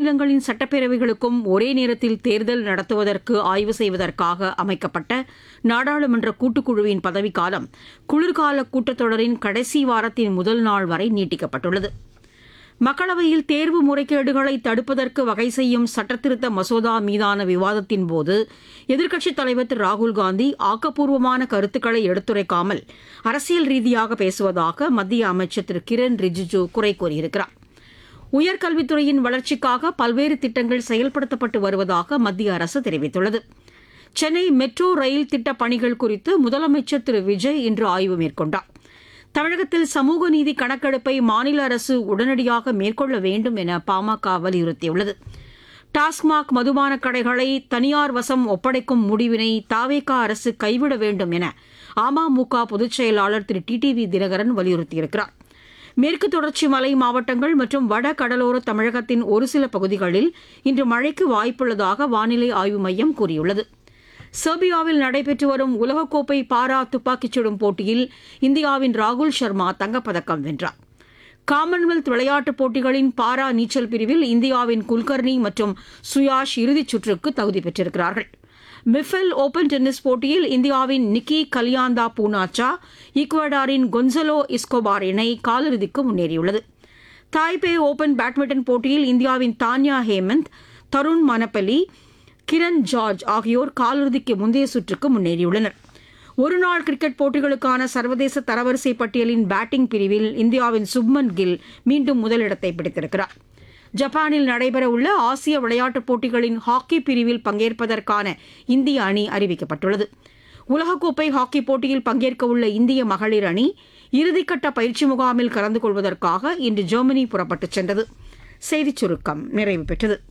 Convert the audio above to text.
மாநிலங்களின் சட்டப்பேரவைகளுக்கும் ஒரே நேரத்தில் தேர்தல் நடத்துவதற்கு ஆய்வு செய்வதற்காக அமைக்கப்பட்ட நாடாளுமன்ற கூட்டுக்குழுவின் பதவிக்காலம் குளிர்கால கூட்டத்தொடரின் கடைசி வாரத்தின் முதல் நாள் வரை நீட்டிக்கப்பட்டுள்ளது மக்களவையில் தேர்வு முறைகேடுகளை தடுப்பதற்கு வகை செய்யும் சட்டத்திருத்த மசோதா மீதான விவாதத்தின் போது எதிர்க்கட்சித் தலைவர் திரு ராகுல்காந்தி ஆக்கப்பூர்வமான கருத்துக்களை எடுத்துரைக்காமல் அரசியல் ரீதியாக பேசுவதாக மத்திய அமைச்சர் திரு கிரண் ரிஜிஜு குறை கூறியிருக்கிறார் உயர்கல்வித்துறையின் வளர்ச்சிக்காக பல்வேறு திட்டங்கள் செயல்படுத்தப்பட்டு வருவதாக மத்திய அரசு தெரிவித்துள்ளது சென்னை மெட்ரோ ரயில் திட்ட பணிகள் குறித்து முதலமைச்சர் திரு விஜய் இன்று ஆய்வு மேற்கொண்டார் தமிழகத்தில் சமூக நீதி கணக்கெடுப்பை மாநில அரசு உடனடியாக மேற்கொள்ள வேண்டும் என பாமக வலியுறுத்தியுள்ளது டாஸ்மாக் மதுபான கடைகளை தனியார் வசம் ஒப்படைக்கும் முடிவினை தாவேகா அரசு கைவிட வேண்டும் என அமமுக பொதுச் செயலாளர் திரு டிடிவி தினகரன் வலியுறுத்தியிருக்கிறார் மேற்கு தொடர்ச்சி மலை மாவட்டங்கள் மற்றும் வட கடலோர தமிழகத்தின் ஒரு சில பகுதிகளில் இன்று மழைக்கு வாய்ப்புள்ளதாக வானிலை ஆய்வு மையம் கூறியுள்ளது செர்பியாவில் நடைபெற்று வரும் உலகக்கோப்பை பாரா துப்பாக்கிச் சுடும் போட்டியில் இந்தியாவின் ராகுல் சர்மா தங்கப்பதக்கம் வென்றார் காமன்வெல்த் விளையாட்டுப் போட்டிகளின் பாரா நீச்சல் பிரிவில் இந்தியாவின் குல்கர்னி மற்றும் சுயாஷ் இறுதிச் சுற்றுக்கு தகுதி பெற்றிருக்கிறார்கள் மிஃபெல் ஓபன் டென்னிஸ் போட்டியில் இந்தியாவின் நிக்கி கலியாந்தா பூனாச்சா ஈக்வடாரின் கொன்சலோ இஸ்கோபார் இணை காலிறுதிக்கு முன்னேறியுள்ளது தாய்பே ஓபன் பேட்மிண்டன் போட்டியில் இந்தியாவின் தான்யா ஹேமந்த் தருண் மனப்பலி கிரண் ஜார்ஜ் ஆகியோர் காலிறுதிக்கு முந்தைய சுற்றுக்கு முன்னேறியுள்ளனர் ஒருநாள் கிரிக்கெட் போட்டிகளுக்கான சர்வதேச தரவரிசை பட்டியலின் பேட்டிங் பிரிவில் இந்தியாவின் சுப்மன் கில் மீண்டும் முதலிடத்தை பிடித்திருக்கிறார் ஜப்பானில் நடைபெறவுள்ள ஆசிய விளையாட்டுப் போட்டிகளின் ஹாக்கி பிரிவில் பங்கேற்பதற்கான இந்திய அணி அறிவிக்கப்பட்டுள்ளது உலகக்கோப்பை ஹாக்கி போட்டியில் பங்கேற்கவுள்ள இந்திய மகளிர் அணி இறுதிக்கட்ட பயிற்சி முகாமில் கலந்து கொள்வதற்காக இன்று ஜெர்மனி புறப்பட்டுச் சென்றது செய்திச் சுருக்கம் நிறைவு பெற்றது